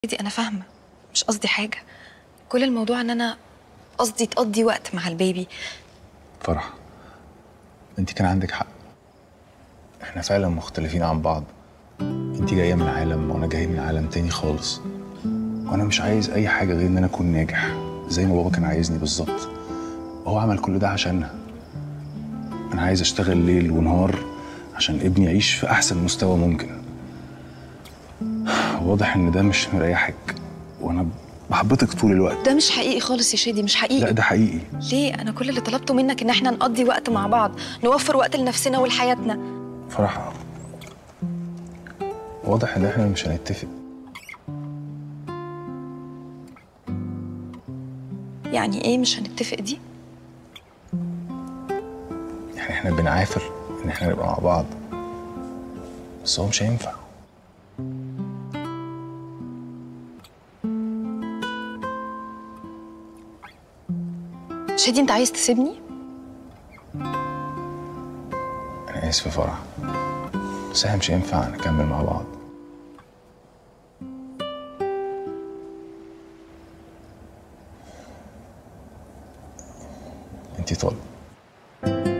دي انا فاهمه مش قصدي حاجه كل الموضوع ان انا قصدي تقضي وقت مع البيبي فرح انت كان عندك حق احنا فعلا مختلفين عن بعض انت جايه من عالم وانا جاي من عالم تاني خالص وانا مش عايز اي حاجه غير ان انا اكون ناجح زي ما بابا كان عايزني بالظبط هو عمل كل ده عشاننا انا عايز اشتغل ليل ونهار عشان ابني يعيش في احسن مستوى ممكن واضح ان ده مش مريحك وانا بحبطك طول الوقت ده مش حقيقي خالص يا شادي مش لا حقيقي ده حقيقي ليه انا كل اللي طلبته منك ان احنا نقضي وقت مع بعض نوفر وقت لنفسنا ولحياتنا فرح واضح ان احنا مش هنتفق يعني ايه مش هنتفق دي يعني احنا بنعافر ان احنا نبقى مع بعض بس هو مش هينفع شادي انت عايز تسيبني انا اسف يا فرح بس احنا مش هينفع نكمل مع بعض انتي طالب